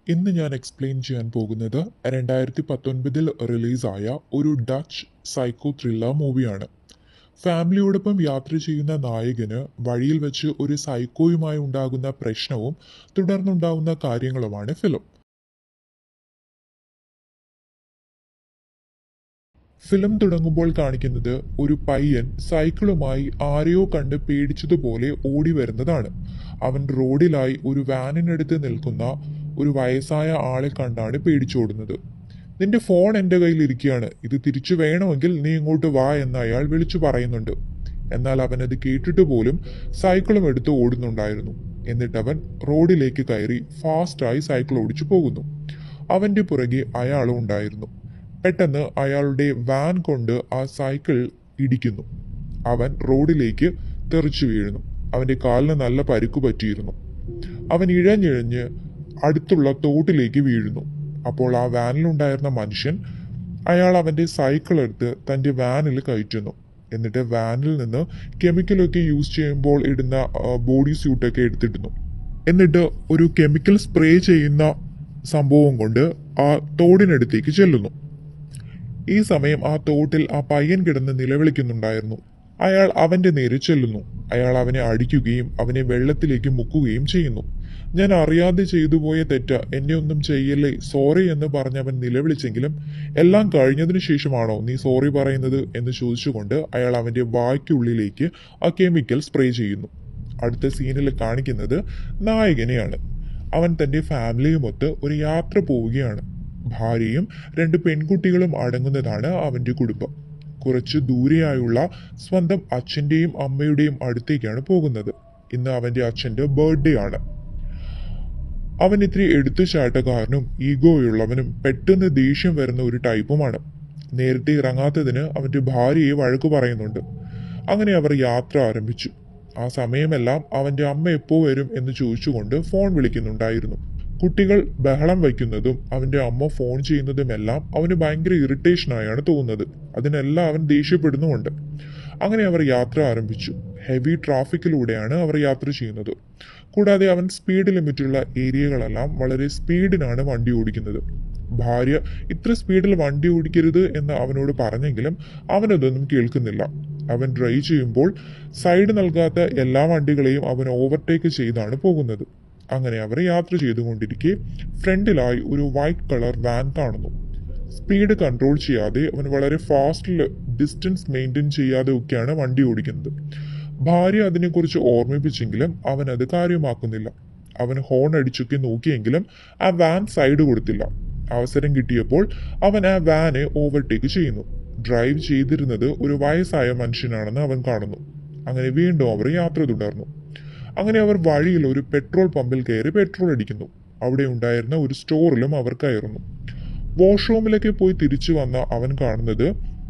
ഇന്ന് ഞാൻ എക്സ്പ്ലെയിൻ ചെയ്യാൻ പോകുന്നത് രണ്ടായിരത്തി പത്തൊൻപതിൽ റിലീസായ ഒരു ഡച്ച് സൈക്കോ ത്രില്ലർ മൂവിയാണ് ഫാമിലിയോടൊപ്പം യാത്ര ചെയ്യുന്ന നായകന് വഴിയിൽ വെച്ച് ഒരു സൈക്കോയുമായി ഉണ്ടാകുന്ന പ്രശ്നവും തുടർന്നുണ്ടാകുന്ന കാര്യങ്ങളുമാണ് ഫിലിം ഫിലിം തുടങ്ങുമ്പോൾ കാണിക്കുന്നത് ഒരു പയ്യൻ സൈക്കിളുമായി ആരെയോ കണ്ട് പേടിച്ചതുപോലെ ഓടി വരുന്നതാണ് അവൻ റോഡിലായി ഒരു വാനിനടുത്ത് നിൽക്കുന്ന ഒരു വയസ്സായ ആളെ കണ്ടാണ് പേടിച്ചോടുന്നത് നിന്റെ ഫോൺ എൻ്റെ കയ്യിൽ ഇരിക്കുകയാണ് ഇത് തിരിച്ചു വേണമെങ്കിൽ നീ ഇങ്ങോട്ട് വാ എന്ന് അയാൾ വിളിച്ചു പറയുന്നുണ്ട് എന്നാൽ അവൻ അത് കേട്ടിട്ട് പോലും സൈക്കിളും എടുത്ത് ഓടുന്നുണ്ടായിരുന്നു എന്നിട്ട് അവൻ റോഡിലേക്ക് കയറി ഫാസ്റ്റായി സൈക്കിൾ ഓടിച്ചു പോകുന്നു അവന്റെ പുറകെ അയാളും ഉണ്ടായിരുന്നു പെട്ടെന്ന് അയാളുടെ വാൻ കൊണ്ട് ആ സൈക്കിൾ ഇടിക്കുന്നു അവൻ റോഡിലേക്ക് തെറിച്ചു വീഴുന്നു അവന്റെ കാലിന് നല്ല പരിക്കു പറ്റിയിരുന്നു അവൻ ഇഴഞ്ഞിഴഞ്ഞ് അടുത്തുള്ള തോട്ടിലേക്ക് വീഴുന്നു അപ്പോൾ ആ വാനിലുണ്ടായിരുന്ന മനുഷ്യൻ അയാൾ അവന്റെ സൈക്കിൾ എടുത്ത് തന്റെ വാനിൽ കയറ്റുന്നു എന്നിട്ട് വാനിൽ നിന്ന് കെമിക്കലൊക്കെ യൂസ് ചെയ്യുമ്പോൾ ഇടുന്ന ബോഡി സ്യൂട്ടൊക്കെ എടുത്തിടുന്നു എന്നിട്ട് ഒരു കെമിക്കൽ സ്പ്രേ ചെയ്യുന്ന സംഭവം കൊണ്ട് ആ തോടിനടുത്തേക്ക് ചെല്ലുന്നു ഈ സമയം ആ തോട്ടിൽ ആ പയ്യൻ കിടന്ന് നിലവിളിക്കുന്നുണ്ടായിരുന്നു അയാൾ അവന്റെ നേരെ ചെല്ലുന്നു അയാൾ അവനെ അടിക്കുകയും അവനെ വെള്ളത്തിലേക്ക് മുക്കുകയും ചെയ്യുന്നു ഞാൻ അറിയാതെ ചെയ്തു പോയ തെറ്റ് എന്നെ ഒന്നും ചെയ്യല്ലേ സോറി എന്ന് പറഞ്ഞവൻ നിലവിളിച്ചെങ്കിലും എല്ലാം കഴിഞ്ഞതിനു ശേഷമാണോ നീ സോറി പറയുന്നത് എന്ന് ചോദിച്ചുകൊണ്ട് അയാൾ അവന്റെ വായ്ക്കുള്ളിലേക്ക് ആ കെമിക്കൽ സ്പ്രേ ചെയ്യുന്നു അടുത്ത സീനിൽ കാണിക്കുന്നത് നായകനെയാണ് അവൻ തന്റെ ഫാമിലിയുമൊത്ത് ഒരു യാത്ര പോവുകയാണ് ഭാര്യയും രണ്ട് പെൺകുട്ടികളും അടങ്ങുന്നതാണ് അവന്റെ കുടുംബം കുറച്ച് ദൂരെയായുള്ള സ്വന്തം അച്ഛന്റെയും അമ്മയുടെയും അടുത്തേക്കാണ് പോകുന്നത് ഇന്ന് അവന്റെ അച്ഛന്റെ ബർത്ത്ഡേ ആണ് അവൻ ഇത്തിരി എടുത്തുചാട്ടക്കാരനും ഈഗോയുള്ളവനും പെട്ടെന്ന് ദേഷ്യം വരുന്ന ഒരു ടൈപ്പുമാണ് നേരത്തെ ഇറങ്ങാത്തതിന് അവന്റെ ഭാര്യയെ വഴക്കു പറയുന്നുണ്ട് അങ്ങനെ അവർ യാത്ര ആരംഭിച്ചു ആ സമയമെല്ലാം അവന്റെ അമ്മ എപ്പോ വരും എന്ന് ചോദിച്ചുകൊണ്ട് ഫോൺ വിളിക്കുന്നുണ്ടായിരുന്നു കുട്ടികൾ ബഹളം വയ്ക്കുന്നതും അവന്റെ അമ്മ ഫോൺ ചെയ്യുന്നതുമെല്ലാം അവന് ഭയങ്കര ഇറിറ്റേഷനായാണ് തോന്നുന്നത് അതിനെല്ലാം അവൻ ദേഷ്യപ്പെടുന്നുമുണ്ട് അങ്ങനെ അവർ യാത്ര ആരംഭിച്ചു ഹെവി ട്രാഫിക്കിലൂടെയാണ് അവർ യാത്ര ചെയ്യുന്നത് കൂടാതെ അവൻ സ്പീഡ് ലിമിറ്റുള്ള ഏരിയകളെല്ലാം വളരെ സ്പീഡിനാണ് വണ്ടി ഓടിക്കുന്നത് ഭാര്യ ഇത്ര സ്പീഡിൽ വണ്ടി ഓടിക്കരുത് എന്ന് അവനോട് പറഞ്ഞെങ്കിലും അവനതൊന്നും കേൾക്കുന്നില്ല അവൻ ഡ്രൈവ് ചെയ്യുമ്പോൾ സൈഡ് നൽകാത്ത എല്ലാ വണ്ടികളെയും അവൻ ഓവർടേക്ക് ചെയ്താണ് പോകുന്നത് അങ്ങനെ അവർ യാത്ര ചെയ്തുകൊണ്ടിരിക്കെ ഫ്രണ്ടിലായി ഒരു വൈറ്റ് കളർ വാൻ കാണുന്നു സ്പീഡ് കൺട്രോൾ ചെയ്യാതെ അവൻ വളരെ ഫാസ്റ്റിൽ ഡിസ്റ്റൻസ് മെയിൻറ്റെയിൻ ചെയ്യാതെ ഒക്കെയാണ് വണ്ടി ഓടിക്കുന്നത് ഭാര്യ അതിനെക്കുറിച്ച് ഓർമ്മിപ്പിച്ചെങ്കിലും അവൻ അത് കാര്യമാക്കുന്നില്ല അവൻ ഹോൺ അടിച്ചൊക്കെ നോക്കിയെങ്കിലും ആ വാൻ സൈഡ് കൊടുത്തില്ല അവസരം കിട്ടിയപ്പോൾ അവൻ ആ വാനെ ഓവർടേക്ക് ചെയ്യുന്നു ഡ്രൈവ് ചെയ്തിരുന്നത് ഒരു വയസ്സായ മനുഷ്യനാണെന്ന് അവൻ കാണുന്നു അങ്ങനെ വീണ്ടും അവർ യാത്ര തുടർന്നു അങ്ങനെ അവർ വഴിയിൽ ഒരു പെട്രോൾ പമ്പിൽ കയറി പെട്രോൾ അടിക്കുന്നു അവിടെ ഉണ്ടായിരുന്ന ഒരു സ്റ്റോറിലും അവർ കയറുന്നു വാഷ്റൂമിലേക്ക് പോയി തിരിച്ചു വന്ന അവൻ കാണുന്നത്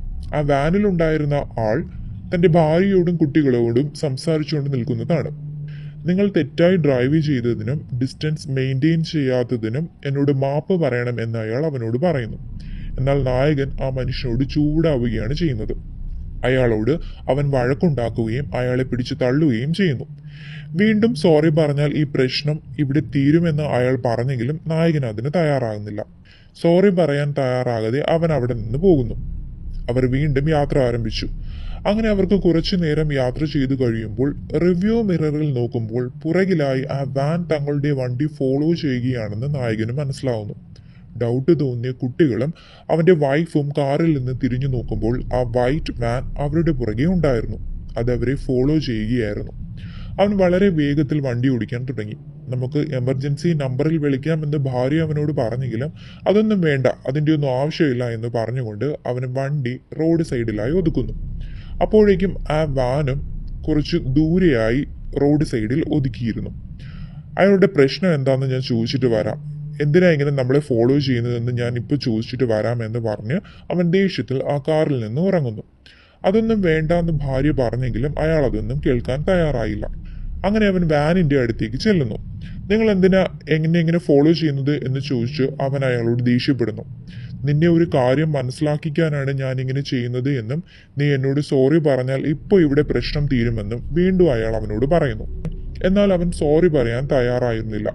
ആ വാനിലുണ്ടായിരുന്ന ആൾ തന്റെ ഭാര്യയോടും കുട്ടികളോടും സംസാരിച്ചുകൊണ്ട് നിൽക്കുന്നതാണ് നിങ്ങൾ തെറ്റായി ഡ്രൈവ് ചെയ്തതിനും ഡിസ്റ്റൻസ് മെയിൻറ്റെയിൻ ചെയ്യാത്തതിനും എന്നോട് മാപ്പ് പറയണം എന്ന് അയാൾ അവനോട് പറയുന്നു എന്നാൽ നായകൻ ആ മനുഷ്യനോട് ചൂടാവുകയാണ് ചെയ്യുന്നത് അയാളോട് അവൻ വഴക്കുണ്ടാക്കുകയും അയാളെ പിടിച്ചു തള്ളുകയും ചെയ്യുന്നു വീണ്ടും സോറി പറഞ്ഞാൽ ഈ പ്രശ്നം ഇവിടെ തീരുമെന്ന് അയാൾ പറഞ്ഞെങ്കിലും നായകൻ അതിന് തയ്യാറാകുന്നില്ല സോറി പറയാൻ തയ്യാറാകാതെ അവൻ അവിടെ നിന്ന് പോകുന്നു അവർ വീണ്ടും യാത്ര ആരംഭിച്ചു അങ്ങനെ അവർക്ക് കുറച്ചു നേരം യാത്ര ചെയ്തു കഴിയുമ്പോൾ റിവ്യൂ മിററിൽ നോക്കുമ്പോൾ പുറകിലായി ആ വാൻ തങ്ങളുടെ വണ്ടി ഫോളോ ചെയ്യുകയാണെന്ന് നായകന് മനസ്സിലാവുന്നു ഡൗട്ട് തോന്നിയ കുട്ടികളും അവന്റെ വൈഫും കാറിൽ നിന്ന് തിരിഞ്ഞു നോക്കുമ്പോൾ ആ വൈറ്റ് വാൻ അവരുടെ പുറകെ ഉണ്ടായിരുന്നു അത് അവരെ ഫോളോ ചെയ്യുകയായിരുന്നു അവൻ വളരെ വേഗത്തിൽ വണ്ടി ഓടിക്കാൻ തുടങ്ങി നമുക്ക് എമർജൻസി നമ്പറിൽ വിളിക്കാമെന്ന് ഭാര്യ അവനോട് പറഞ്ഞെങ്കിലും അതൊന്നും വേണ്ട അതിൻ്റെ ഒന്നും ആവശ്യമില്ല എന്ന് പറഞ്ഞുകൊണ്ട് അവൻ വണ്ടി റോഡ് സൈഡിലായി ഒതുക്കുന്നു അപ്പോഴേക്കും ആ വാനും കുറച്ച് ദൂരെയായി റോഡ് സൈഡിൽ ഒതുക്കിയിരുന്നു അയാളുടെ പ്രശ്നം എന്താണെന്ന് ഞാൻ ചോദിച്ചിട്ട് വരാം എന്തിനാ ഇങ്ങനെ നമ്മളെ ഫോളോ ചെയ്യുന്നതെന്ന് ഞാൻ ഇപ്പോൾ ചോദിച്ചിട്ട് വരാമെന്ന് പറഞ്ഞ് അവൻ ദേഷ്യത്തിൽ ആ കാറിൽ നിന്ന് ഇറങ്ങുന്നു അതൊന്നും വേണ്ട എന്ന് ഭാര്യ പറഞ്ഞെങ്കിലും അയാൾ അതൊന്നും കേൾക്കാൻ തയ്യാറായില്ല അങ്ങനെ അവൻ വാനിന്റെ അടുത്തേക്ക് ചെല്ലുന്നു നിങ്ങൾ എന്തിനാ എങ്ങനെ എങ്ങനെ ഫോളോ ചെയ്യുന്നത് എന്ന് ചോദിച്ച് അവൻ അയാളോട് ദേഷ്യപ്പെടുന്നു നിന്നെ ഒരു കാര്യം മനസ്സിലാക്കിക്കാനാണ് ഞാൻ ഇങ്ങനെ ചെയ്യുന്നത് എന്നും നീ എന്നോട് സോറി പറഞ്ഞാൽ ഇപ്പോൾ ഇവിടെ പ്രശ്നം തീരുമെന്നും വീണ്ടും അയാൾ അവനോട് പറയുന്നു എന്നാൽ അവൻ സോറി പറയാൻ തയ്യാറായിരുന്നില്ല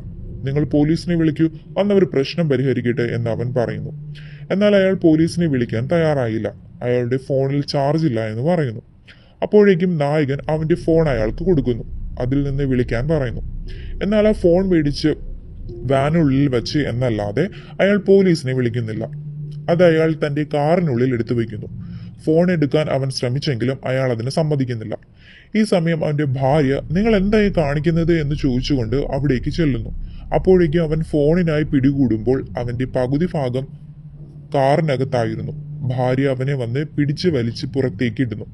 നിങ്ങൾ പോലീസിനെ വിളിക്കൂ വന്നവർ പ്രശ്നം പരിഹരിക്കട്ടെ എന്ന് അവൻ പറയുന്നു എന്നാൽ അയാൾ പോലീസിനെ വിളിക്കാൻ തയ്യാറായില്ല അയാളുടെ ഫോണിൽ ചാർജ് ഇല്ല എന്ന് പറയുന്നു അപ്പോഴേക്കും നായകൻ അവന്റെ ഫോൺ അയാൾക്ക് കൊടുക്കുന്നു അതിൽ നിന്ന് വിളിക്കാൻ പറയുന്നു എന്നാൽ ആ ഫോൺ മേടിച്ച് വാനുള്ളിൽ വെച്ച് എന്നല്ലാതെ അയാൾ പോലീസിനെ വിളിക്കുന്നില്ല അത് അയാൾ തന്റെ കാറിനുള്ളിൽ എടുത്തു വയ്ക്കുന്നു ഫോൺ എടുക്കാൻ അവൻ ശ്രമിച്ചെങ്കിലും അയാൾ അതിന് സമ്മതിക്കുന്നില്ല ഈ സമയം അവന്റെ ഭാര്യ നിങ്ങൾ എന്തായി കാണിക്കുന്നത് എന്ന് ചോദിച്ചുകൊണ്ട് അവിടേക്ക് ചെല്ലുന്നു അപ്പോഴേക്കും അവൻ ഫോണിനായി പിടികൂടുമ്പോൾ അവന്റെ പകുതി ഭാഗം കാറിനകത്തായിരുന്നു ഭാര്യ അവനെ വന്ന് പിടിച്ച് വലിച്ച് പുറത്തേക്ക് ഇടുന്നു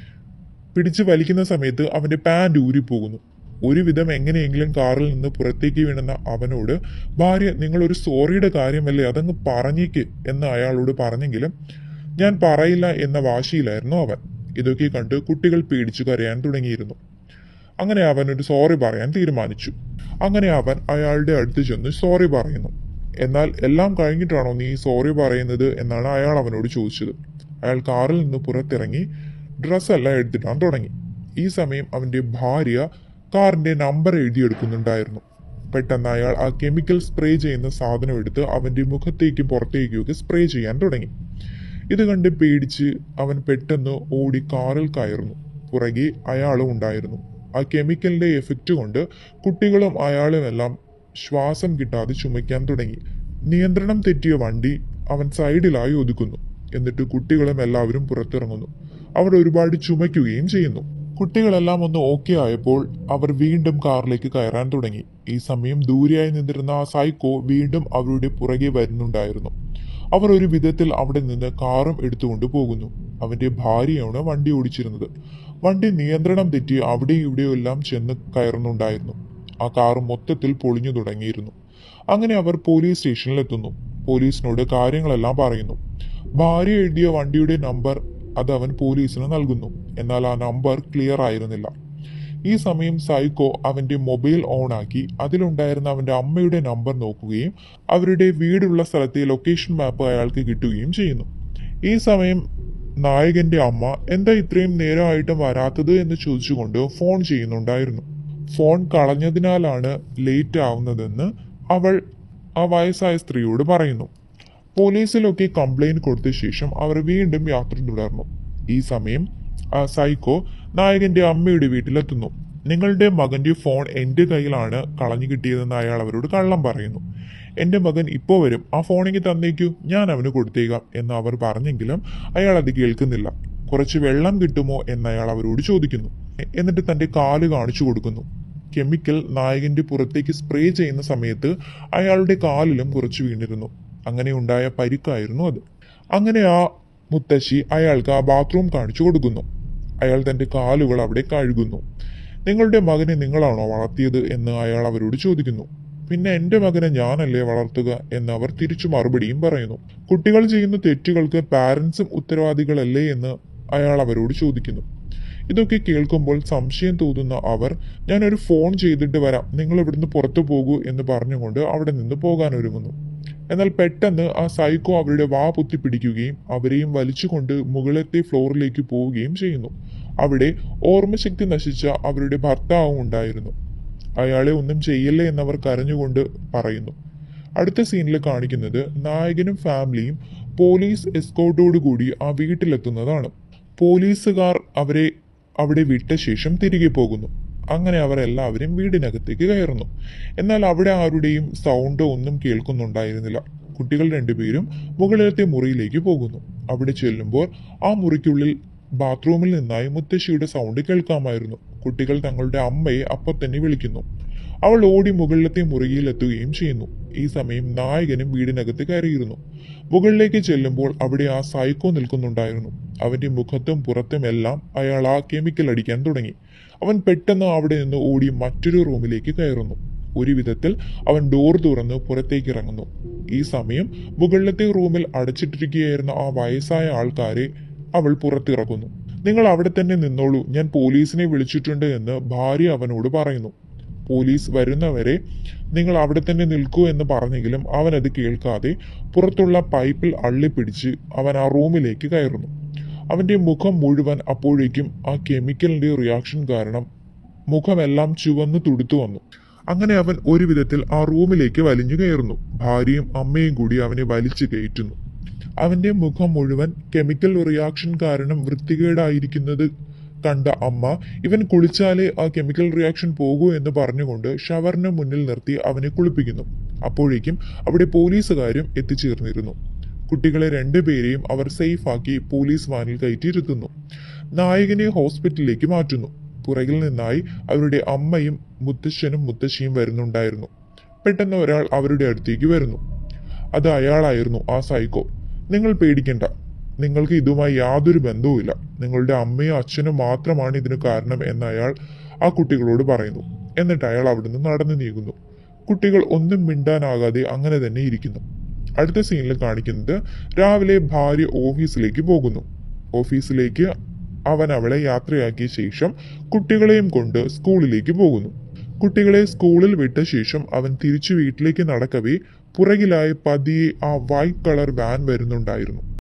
പിടിച്ച് വലിക്കുന്ന സമയത്ത് അവന്റെ പാൻറ് ഊരിപ്പോകുന്നു ഒരുവിധം എങ്ങനെയെങ്കിലും കാറിൽ നിന്ന് പുറത്തേക്ക് വീണുന്ന അവനോട് ഭാര്യ നിങ്ങൾ ഒരു സോറിയുടെ കാര്യമല്ലേ അതങ്ങ് പറഞ്ഞേക്ക് എന്ന് അയാളോട് പറഞ്ഞെങ്കിലും ഞാൻ പറയില്ല എന്ന വാശിയിലായിരുന്നു അവൻ ഇതൊക്കെ കണ്ട് കുട്ടികൾ പേടിച്ചു കരയാൻ തുടങ്ങിയിരുന്നു അങ്ങനെ അവൻ ഒരു സോറി പറയാൻ തീരുമാനിച്ചു അങ്ങനെ അവൻ അയാളുടെ അടുത്ത് ചെന്ന് സോറി പറയുന്നു എന്നാൽ എല്ലാം കഴിഞ്ഞിട്ടാണോ നീ സോറി പറയുന്നത് എന്നാണ് അയാൾ അവനോട് ചോദിച്ചത് അയാൾ കാറിൽ നിന്ന് പുറത്തിറങ്ങി ഡ്രസ്സെല്ലാം എടുത്തിടാൻ തുടങ്ങി ഈ സമയം അവന്റെ ഭാര്യ കാറിന്റെ നമ്പർ എഴുതിയെടുക്കുന്നുണ്ടായിരുന്നു പെട്ടെന്ന് അയാൾ ആ കെമിക്കൽ സ്പ്രേ ചെയ്യുന്ന സാധനം എടുത്ത് അവന്റെ മുഖത്തേക്കും പുറത്തേക്കും ഒക്കെ സ്പ്രേ ചെയ്യാൻ തുടങ്ങി ഇത് കണ്ട് പേടിച്ച് അവൻ പെട്ടെന്ന് ഓടി കാറിൽ കയറുന്നു പുറകെ അയാളും ഉണ്ടായിരുന്നു ആ കെമിക്കലിന്റെ എഫക്റ്റ് കൊണ്ട് കുട്ടികളും അയാളും എല്ലാം ശ്വാസം കിട്ടാതെ ചുമയ്ക്കാൻ തുടങ്ങി നിയന്ത്രണം തെറ്റിയ വണ്ടി അവൻ സൈഡിലായി ഒതുക്കുന്നു എന്നിട്ട് കുട്ടികളും എല്ലാവരും പുറത്തിറങ്ങുന്നു അവർ ഒരുപാട് ചുമയ്ക്കുകയും ചെയ്യുന്നു കുട്ടികളെല്ലാം ഒന്ന് ഓക്കെ ആയപ്പോൾ അവർ വീണ്ടും കാറിലേക്ക് കയറാൻ തുടങ്ങി ഈ സമയം ദൂരെയായി നിന്നിരുന്ന ആ സൈക്കോ വീണ്ടും അവരുടെ പുറകെ വരുന്നുണ്ടായിരുന്നു അവർ ഒരു വിധത്തിൽ അവിടെ നിന്ന് കാറും എടുത്തുകൊണ്ട് പോകുന്നു അവന്റെ ഭാര്യയാണ് വണ്ടി ഓടിച്ചിരുന്നത് വണ്ടി നിയന്ത്രണം തെറ്റി അവിടെ ഇവിടെയെല്ലാം ചെന്ന് കയറുന്നുണ്ടായിരുന്നു ആ കാർ മൊത്തത്തിൽ പൊളിഞ്ഞു തുടങ്ങിയിരുന്നു അങ്ങനെ അവർ പോലീസ് സ്റ്റേഷനിലെത്തുന്നു പോലീസിനോട് കാര്യങ്ങളെല്ലാം പറയുന്നു ഭാര്യ എഴുതിയ വണ്ടിയുടെ നമ്പർ അത് അവൻ പോലീസിന് നൽകുന്നു എന്നാൽ ആ നമ്പർ ക്ലിയർ ആയിരുന്നില്ല ഈ സമയം സൈക്കോ അവന്റെ മൊബൈൽ ഓണാക്കി അതിലുണ്ടായിരുന്ന അവന്റെ അമ്മയുടെ നമ്പർ നോക്കുകയും അവരുടെ വീടുള്ള സ്ഥലത്തെ ലൊക്കേഷൻ മാപ്പ് അയാൾക്ക് കിട്ടുകയും ചെയ്യുന്നു ഈ സമയം നായകന്റെ അമ്മ എന്താ ഇത്രയും നേരമായിട്ടും വരാത്തത് എന്ന് ചോദിച്ചുകൊണ്ട് ഫോൺ ചെയ്യുന്നുണ്ടായിരുന്നു ഫോൺ കളഞ്ഞതിനാലാണ് ലേറ്റ് ആവുന്നതെന്ന് അവൾ ആ വയസ്സായ സ്ത്രീയോട് പറയുന്നു പോലീസിലൊക്കെ കംപ്ലൈന്റ് കൊടുത്ത ശേഷം അവർ വീണ്ടും യാത്ര തുടർന്നു ഈ സമയം ആ സൈക്കോ നായകന്റെ അമ്മയുടെ വീട്ടിലെത്തുന്നു നിങ്ങളുടെ മകന്റെ ഫോൺ എന്റെ കയ്യിലാണ് കളഞ്ഞു കിട്ടിയതെന്ന് അയാൾ അവരോട് കള്ളം പറയുന്നു എന്റെ മകൻ ഇപ്പോൾ വരും ആ ഫോണിക്ക് തന്നേക്കൂ ഞാൻ അവന് കൊടുത്തേക്കാം എന്ന് അവർ പറഞ്ഞെങ്കിലും അയാൾ അത് കേൾക്കുന്നില്ല കുറച്ച് വെള്ളം കിട്ടുമോ എന്ന് അയാൾ അവരോട് ചോദിക്കുന്നു എന്നിട്ട് തന്റെ കാല് കാണിച്ചു കൊടുക്കുന്നു കെമിക്കൽ നായകന്റെ പുറത്തേക്ക് സ്പ്രേ ചെയ്യുന്ന സമയത്ത് അയാളുടെ കാലിലും കുറച്ച് വീണിരുന്നു അങ്ങനെ ഉണ്ടായ പരിക്കായിരുന്നു അത് അങ്ങനെ ആ മുത്തശ്ശി അയാൾക്ക് ആ ബാത്റൂം കാണിച്ചു കൊടുക്കുന്നു അയാൾ തന്റെ കാലുകൾ അവിടെ കഴുകുന്നു നിങ്ങളുടെ മകനെ നിങ്ങളാണോ വളർത്തിയത് എന്ന് അയാൾ അവരോട് ചോദിക്കുന്നു പിന്നെ എന്റെ മകനെ ഞാനല്ലേ വളർത്തുക എന്ന് അവർ തിരിച്ചു മറുപടിയും പറയുന്നു കുട്ടികൾ ചെയ്യുന്ന തെറ്റുകൾക്ക് പാരൻസും ഉത്തരവാദികളല്ലേ എന്ന് അയാൾ അവരോട് ചോദിക്കുന്നു ഇതൊക്കെ കേൾക്കുമ്പോൾ സംശയം തോന്നുന്ന അവർ ഞാനൊരു ഫോൺ ചെയ്തിട്ട് വരാം നിങ്ങൾ ഇവിടുന്ന് പുറത്തു പോകൂ എന്ന് പറഞ്ഞുകൊണ്ട് അവിടെ നിന്ന് പോകാൻ ഒരുങ്ങുന്നു എന്നാൽ പെട്ടെന്ന് ആ സൈക്കോ അവരുടെ വാ പൊത്തി പിടിക്കുകയും അവരെയും വലിച്ചുകൊണ്ട് മുകളിലത്തെ ഫ്ലോറിലേക്ക് പോവുകയും ചെയ്യുന്നു അവിടെ ഓർമ്മശക്തി നശിച്ച അവരുടെ ഭർത്താവും ഉണ്ടായിരുന്നു അയാളെ ഒന്നും ചെയ്യല്ലേ എന്നവർ കരഞ്ഞുകൊണ്ട് പറയുന്നു അടുത്ത സീനിൽ കാണിക്കുന്നത് നായകനും ഫാമിലിയും പോലീസ് എസ്കോർട്ടോടു കൂടി ആ വീട്ടിലെത്തുന്നതാണ് പോലീസുകാർ അവരെ അവിടെ വിട്ട ശേഷം തിരികെ പോകുന്നു അങ്ങനെ അവർ എല്ലാവരും വീടിനകത്തേക്ക് കയറുന്നു എന്നാൽ അവിടെ ആരുടെയും സൗണ്ടോ ഒന്നും കേൾക്കുന്നുണ്ടായിരുന്നില്ല കുട്ടികൾ രണ്ടുപേരും മുകളിലത്തെ മുറിയിലേക്ക് പോകുന്നു അവിടെ ചെല്ലുമ്പോൾ ആ മുറിക്കുള്ളിൽ ബാത്റൂമിൽ നിന്നായി മുത്തശ്ശിയുടെ സൗണ്ട് കേൾക്കാമായിരുന്നു കുട്ടികൾ തങ്ങളുടെ അമ്മയെ അപ്പോൾ തന്നെ വിളിക്കുന്നു അവൾ ഓടി മുകളിലത്തെ മുറിയിലെത്തുകയും ചെയ്യുന്നു ഈ സമയം നായകനും വീടിനകത്ത് കയറിയിരുന്നു മുകളിലേക്ക് ചെല്ലുമ്പോൾ അവിടെ ആ സൈക്കോ നിൽക്കുന്നുണ്ടായിരുന്നു അവന്റെ മുഖത്തും പുറത്തും എല്ലാം അയാൾ ആ കെമിക്കൽ അടിക്കാൻ തുടങ്ങി അവൻ പെട്ടെന്ന് അവിടെ നിന്ന് ഓടി മറ്റൊരു റൂമിലേക്ക് കയറുന്നു ഒരു വിധത്തിൽ അവൻ ഡോർ തുറന്ന് പുറത്തേക്ക് ഇറങ്ങുന്നു ഈ സമയം മുകളിലത്തെ റൂമിൽ അടച്ചിട്ടിരിക്കുകയായിരുന്ന ആ വയസ്സായ ആൾക്കാരെ അവൾ പുറത്തിറക്കുന്നു നിങ്ങൾ അവിടെ തന്നെ നിന്നോളൂ ഞാൻ പോലീസിനെ വിളിച്ചിട്ടുണ്ട് എന്ന് ഭാര്യ അവനോട് പറയുന്നു പോലീസ് വരുന്നവരെ നിങ്ങൾ അവിടെ തന്നെ നിൽക്കൂ എന്ന് പറഞ്ഞെങ്കിലും അവൻ അത് കേൾക്കാതെ പുറത്തുള്ള പൈപ്പിൽ അള്ളിപ്പിടിച്ച് അവൻ ആ റൂമിലേക്ക് കയറുന്നു അവന്റെ മുഖം മുഴുവൻ അപ്പോഴേക്കും ആ കെമിക്കലിന്റെ റിയാക്ഷൻ കാരണം മുഖമെല്ലാം ചുവന്നു തുടുത്തു വന്നു അങ്ങനെ അവൻ ഒരു വിധത്തിൽ ആ റൂമിലേക്ക് വലിഞ്ഞു കയറുന്നു ഭാര്യയും അമ്മയും കൂടി അവനെ വലിച്ചു കയറ്റുന്നു അവന്റെ മുഖം മുഴുവൻ കെമിക്കൽ റിയാക്ഷൻ കാരണം വൃത്തികേടായിരിക്കുന്നത് കണ്ട അമ്മ ഇവൻ കുളിച്ചാലേ ആ കെമിക്കൽ റിയാക്ഷൻ പോകൂ എന്ന് പറഞ്ഞുകൊണ്ട് ഷവറിന് മുന്നിൽ നിർത്തി അവനെ കുളിപ്പിക്കുന്നു അപ്പോഴേക്കും അവിടെ പോലീസുകാരും എത്തിച്ചേർന്നിരുന്നു കുട്ടികളെ രണ്ടുപേരെയും അവർ സേഫാക്കി പോലീസ് വാനിൽ കയറ്റിയിരുത്തുന്നു നായകനെ ഹോസ്പിറ്റലിലേക്ക് മാറ്റുന്നു പുറകിൽ നിന്നായി അവരുടെ അമ്മയും മുത്തശ്ശനും മുത്തശ്ശിയും വരുന്നുണ്ടായിരുന്നു പെട്ടെന്ന് ഒരാൾ അവരുടെ അടുത്തേക്ക് വരുന്നു അത് അയാളായിരുന്നു ആ സൈക്കോ നിങ്ങൾ പേടിക്കണ്ട നിങ്ങൾക്ക് ഇതുമായി യാതൊരു ബന്ധവുമില്ല നിങ്ങളുടെ അമ്മയും അച്ഛനും മാത്രമാണ് ഇതിന് കാരണം എന്ന് അയാൾ ആ കുട്ടികളോട് പറയുന്നു എന്നിട്ട് അയാൾ അവിടുന്ന് നടന്നു നീങ്ങുന്നു കുട്ടികൾ ഒന്നും മിണ്ടാനാകാതെ അങ്ങനെ തന്നെ ഇരിക്കുന്നു അടുത്ത സീനിൽ കാണിക്കുന്നത് രാവിലെ ഭാര്യ ഓഫീസിലേക്ക് പോകുന്നു ഓഫീസിലേക്ക് അവൻ അവളെ യാത്രയാക്കിയ ശേഷം കുട്ടികളെയും കൊണ്ട് സ്കൂളിലേക്ക് പോകുന്നു കുട്ടികളെ സ്കൂളിൽ വിട്ട ശേഷം അവൻ തിരിച്ചു വീട്ടിലേക്ക് നടക്കവേ പുറകിലായി പതിയെ ആ വൈറ്റ് കളർ വാൻ വരുന്നുണ്ടായിരുന്നു